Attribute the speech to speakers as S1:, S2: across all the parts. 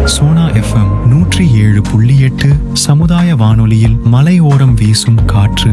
S1: Sona FM நூற்றி ஏழு புள்ளி எட்டு சமுதாய வானொலியில் மலையோரம் வீசும் காற்று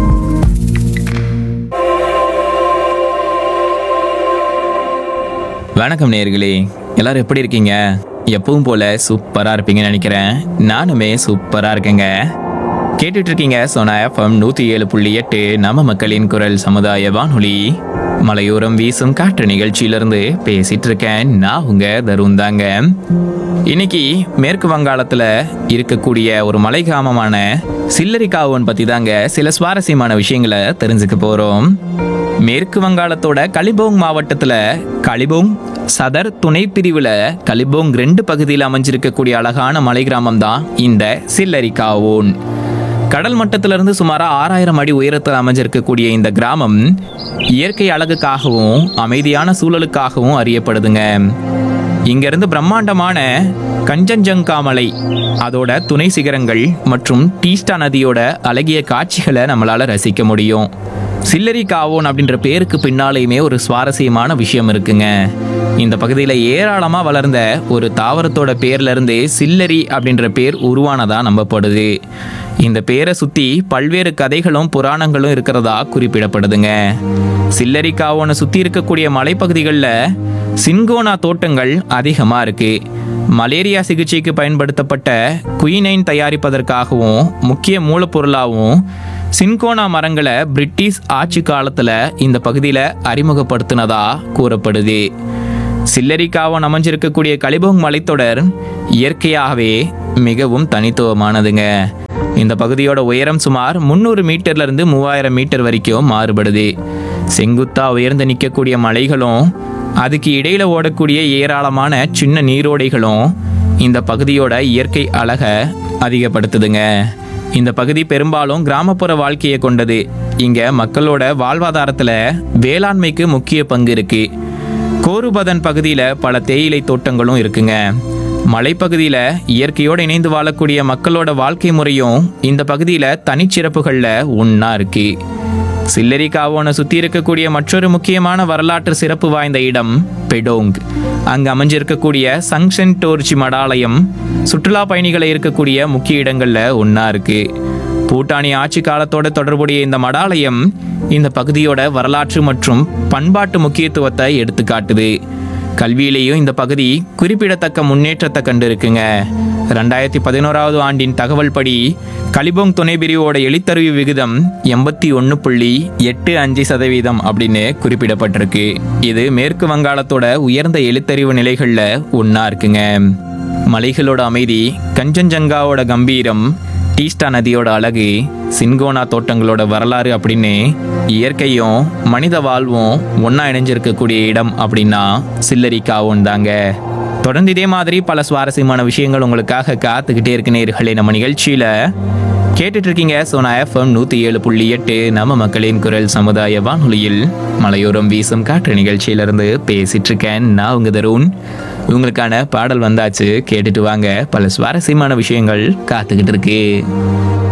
S2: வணக்கம் நேயர்களே எல்லாரும் எப்படி இருக்கீங்க எப்பவும் போல சூப்பரா இருப்பீங்கன்னு நினைக்கிறேன் நானுமே சூப்பரா இருக்கேங்க கேட்டுட்டு இருக்கீங்க சோனா எஃப்எம் நூத்தி ஏழு புள்ளி எட்டு நம்ம மக்களின் குரல் சமுதாய வானொலி மலையோரம் வீசும் காற்று நிகழ்ச்சியிலிருந்து பேசிட்டு இருக்கேன் நான் உங்க தருண் தாங்க இன்னைக்கு மேற்கு வங்காளத்துல இருக்கக்கூடிய ஒரு மலை கிராமமான சில்லரிகாவன் பத்தி தாங்க சில சுவாரஸ்யமான விஷயங்களை தெரிஞ்சுக்க போறோம் மேற்கு வங்காளத்தோட கலிபோங் மாவட்டத்துல கலிபோங் சதர் துணை பிரிவுல கலிபோங் ரெண்டு பகுதியில் அமைஞ்சிருக்கக்கூடிய அழகான மலை கிராமம் தான் இந்த சில்லரிகாவோன் கடல் மட்டத்திலிருந்து சுமார் ஆறாயிரம் அடி உயரத்தில் அமைஞ்சிருக்கக்கூடிய இந்த கிராமம் இயற்கை அழகுக்காகவும் அமைதியான சூழலுக்காகவும் அறியப்படுதுங்க இங்கிருந்து பிரம்மாண்டமான கஞ்சன்ஜங்கா மலை அதோட துணை சிகரங்கள் மற்றும் டீஸ்டா நதியோட அழகிய காட்சிகளை நம்மளால ரசிக்க முடியும் சில்லரி காவோன் அப்படின்ற பேருக்கு பின்னாலேயுமே ஒரு சுவாரஸ்யமான விஷயம் இருக்குங்க இந்த பகுதியில் ஏராளமாக வளர்ந்த ஒரு தாவரத்தோட பேர்ல இருந்தே சில்லரி அப்படின்ற பேர் உருவானதா நம்பப்படுது இந்த பேரை சுற்றி பல்வேறு கதைகளும் புராணங்களும் இருக்கிறதா குறிப்பிடப்படுதுங்க சில்லரி காவோனை சுற்றி இருக்கக்கூடிய மலைப்பகுதிகளில் சின்கோனா தோட்டங்கள் அதிகமாக இருக்கு மலேரியா சிகிச்சைக்கு பயன்படுத்தப்பட்ட குயினைன் தயாரிப்பதற்காகவும் முக்கிய மூலப்பொருளாகவும் சின்கோனா மரங்களை பிரிட்டிஷ் ஆட்சி காலத்தில் இந்த பகுதியில் அறிமுகப்படுத்தினதா கூறப்படுது சில்லரிக்காவன் அமைஞ்சிருக்கக்கூடிய கலிபோங் மலைத்தொடர் இயற்கையாகவே மிகவும் தனித்துவமானதுங்க இந்த பகுதியோட உயரம் சுமார் முந்நூறு மீட்டர்ல இருந்து மூவாயிரம் மீட்டர் வரைக்கும் மாறுபடுது செங்குத்தா உயர்ந்து நிற்கக்கூடிய மலைகளும் அதுக்கு இடையில ஓடக்கூடிய ஏராளமான சின்ன நீரோடைகளும் இந்த பகுதியோட இயற்கை அழகை அதிகப்படுத்துதுங்க இந்த பகுதி பெரும்பாலும் கிராமப்புற வாழ்க்கையை கொண்டது இங்க மக்களோட வாழ்வாதாரத்துல வேளாண்மைக்கு முக்கிய பங்கு இருக்கு கோருபதன் பகுதியில் பல தேயிலை தோட்டங்களும் இருக்குங்க மலைப்பகுதியில் இயற்கையோடு இணைந்து வாழக்கூடிய மக்களோட வாழ்க்கை முறையும் இந்த பகுதியில் தனிச்சிறப்புகளில் ஒன்றா இருக்கு சில்லரி காவோனை சுற்றி இருக்கக்கூடிய மற்றொரு முக்கியமான வரலாற்று சிறப்பு வாய்ந்த இடம் பெடோங் அங்கு அமைஞ்சிருக்கக்கூடிய சங்ஷன் டோர்ச்சி மடாலயம் சுற்றுலா பயணிகளை இருக்கக்கூடிய முக்கிய இடங்களில் ஒன்றா இருக்கு பூட்டானி ஆட்சி காலத்தோட தொடர்புடைய இந்த மடாலயம் இந்த பகுதியோட வரலாற்று மற்றும் பண்பாட்டு முக்கியத்துவத்தை எடுத்து காட்டுது கல்வியிலேயும் இந்த பகுதி குறிப்பிடத்தக்க முன்னேற்றத்தை கண்டிருக்குங்க ரெண்டாயிரத்தி பதினோராவது ஆண்டின் தகவல் படி கலிபோங் துணை பிரிவோட எழுத்தறிவு விகிதம் எண்பத்தி ஒன்று புள்ளி எட்டு அஞ்சு சதவீதம் அப்படின்னு குறிப்பிடப்பட்டிருக்கு இது மேற்கு வங்காளத்தோட உயர்ந்த எழுத்தறிவு நிலைகளில் ஒன்றா இருக்குங்க மலைகளோட அமைதி கஞ்சன்ஜங்காவோட கம்பீரம் டீஸ்டா நதியோட அழகு சின்கோனா தோட்டங்களோட வரலாறு அப்படின்னு இயற்கையும் மனித வாழ்வும் ஒன்றா இணைஞ்சிருக்கக்கூடிய இடம் அப்படின்னா சில்லரிக்காவும் தாங்க தொடர்ந்து இதே மாதிரி பல சுவாரஸ்யமான விஷயங்கள் உங்களுக்காக காத்துக்கிட்டே இருக்கு நேர்களே நம்ம நிகழ்ச்சியில் கேட்டுட்டு இருக்கீங்க சோனா எஃப்எம் நூற்றி ஏழு புள்ளி எட்டு நம்ம மக்களின் குரல் சமுதாய வானொலியில் மலையோரம் வீசும் காற்று நிகழ்ச்சியிலிருந்து பேசிட்டு இருக்கேன் நான் உங்க தருண் உங்களுக்கான பாடல் வந்தாச்சு கேட்டுட்டு வாங்க பல சுவாரஸ்யமான விஷயங்கள் காத்துக்கிட்டு இருக்கு